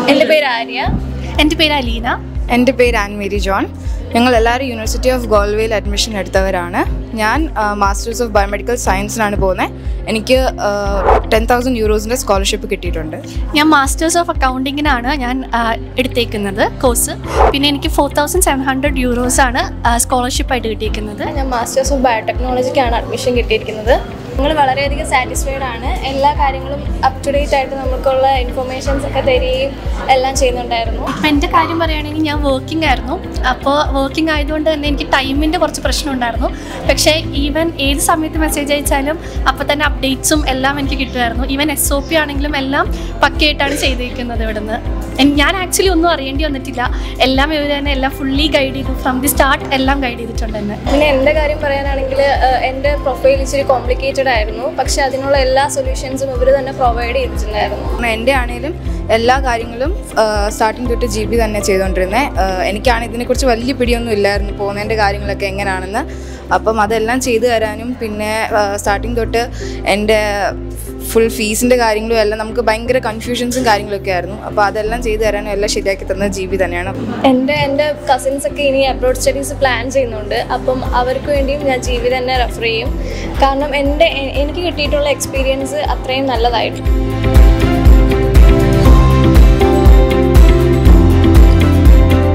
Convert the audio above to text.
എൻ്റെ പേര് ആര്യ എൻ്റെ പേര് അലീന എൻ്റെ പേര് ആൻമേരി ജോൺ ഞങ്ങൾ എല്ലാവരും യൂണിവേഴ്സിറ്റി ഓഫ് ഗോൾവേയിൽ അഡ്മിഷൻ എടുത്തവരാണ് ഞാൻ മാസ്റ്റേഴ്സ് ഓഫ് ബയോമെഡിക്കൽ സയൻസിനാണ് പോകുന്നത് എനിക്ക് ടെൻ തൗസൻഡ് യൂറോസിൻ്റെ സ്കോളർഷിപ്പ് കിട്ടിയിട്ടുണ്ട് ഞാൻ മാസ്റ്റേഴ്സ് ഓഫ് അക്കൗണ്ടിങ്ങിനാണ് ഞാൻ ആ, എടുത്തേക്കുന്നത് കോഴ്സ് പിന്നെ എനിക്ക് four thousand seven hundred euros ആണ് സ്കോളർഷിപ്പായിട്ട് കിട്ടിയിരിക്കുന്നത് ഞാൻ മാസ്റ്റേഴ്സ് ഓഫ് ബയോടെക്നോളജിക്കാണ് അഡ്മിഷൻ കിട്ടിയിരിക്കുന്നത് ഞങ്ങൾ വളരെയധികം സാറ്റിസ്ഫൈഡ് ആണ് എല്ലാ കാര്യങ്ങളും അപ് ടു ഡേറ്റ് ആയിട്ട് നമുക്കുള്ള ഇൻഫർമേഷൻസ് ഒക്കെ തരികയും എല്ലാം ചെയ്യുന്നുണ്ടായിരുന്നു ഇപ്പം എൻ്റെ കാര്യം പറയുകയാണെങ്കിൽ ഞാൻ വർക്കിംഗ് ആയിരുന്നു അപ്പോൾ വർക്കിംഗ് ആയതുകൊണ്ട് തന്നെ എനിക്ക് ടൈമിൻ്റെ കുറച്ച് പ്രശ്നം ഉണ്ടായിരുന്നു പക്ഷേ ഈവൻ ഏത് സമയത്ത് മെസ്സേജ് അയച്ചാലും അപ്പോൾ തന്നെ അപ്ഡേറ്റ്സും എല്ലാം എനിക്ക് കിട്ടുമായിരുന്നു ഈവൻ എസ് ഒ പി ആണെങ്കിലും എല്ലാം പക്കയായിട്ടാണ് ചെയ്തിരിക്കുന്നത് ഇവിടുന്ന് എൻ- ഞാൻ ആക്ച്വലി ഒന്നും അറിയേണ്ടി വന്നിട്ടില്ല എല്ലാം ഇവർ തന്നെ എല്ലാം ഫുള്ളി ഗൈഡ് ചെയ്തു ഫ്രം ദി സ്റ്റാർട്ട് എല്ലാം ഗൈഡ് ചെയ്തിട്ടുണ്ട് എന്നെ പിന്നെ എൻ്റെ കാര്യം പറയാനാണെങ്കിൽ എൻ്റെ പ്രൊഫൈൽ ഇച്ചിരി കോംപ്ലിക്കേറ്റഡ് ആയിരുന്നു പക്ഷേ അതിനുള്ള എല്ലാ സൊല്യൂഷൻസും ഇവർ തന്നെ പ്രൊവൈഡ് ചെയ്തിട്ടുണ്ടായിരുന്നു എൻ്റെ ആണെങ്കിലും എല്ലാ കാര്യങ്ങളും സ്റ്റാർട്ടിങ് തൊട്ട് ജി ബി തന്നെ ചെയ്തുകൊണ്ടിരുന്നത് എനിക്കാണ് ഇതിനെക്കുറിച്ച് വലിയ പിടിയൊന്നും ഇല്ലായിരുന്നു പോകുന്നതിൻ്റെ കാര്യങ്ങളൊക്കെ എങ്ങനെയാണെന്ന് അപ്പം അതെല്ലാം ചെയ്തു തരാനും പിന്നെ സ്റ്റാർട്ടിങ് തൊട്ട് എൻ്റെ ഫുൾ ഫീസിൻ്റെ കാര്യങ്ങളും എല്ലാം നമുക്ക് ഭയങ്കര കൺഫ്യൂഷൻസും കാര്യങ്ങളൊക്കെ ആയിരുന്നു അപ്പോൾ അതെല്ലാം ചെയ്തു തരാനും എല്ലാം ശരിയാക്കി തന്നത് ജി ബി തന്നെയാണ് എൻ്റെ എൻ്റെ കസിൻസ് ഒക്കെ ഇനി അബ്രോഡ് സ്റ്റഡീസ് പ്ലാൻ ചെയ്യുന്നുണ്ട് അപ്പം അവർക്ക് വേണ്ടിയും ഞാൻ ജീവി തന്നെ റെഫർ ചെയ്യും കാരണം എൻ്റെ എ- എനിക്ക് കിട്ടിയിട്ടുള്ള എക്സ്പീരിയൻസ് അത്രയും നല്ലതായിരുന്നു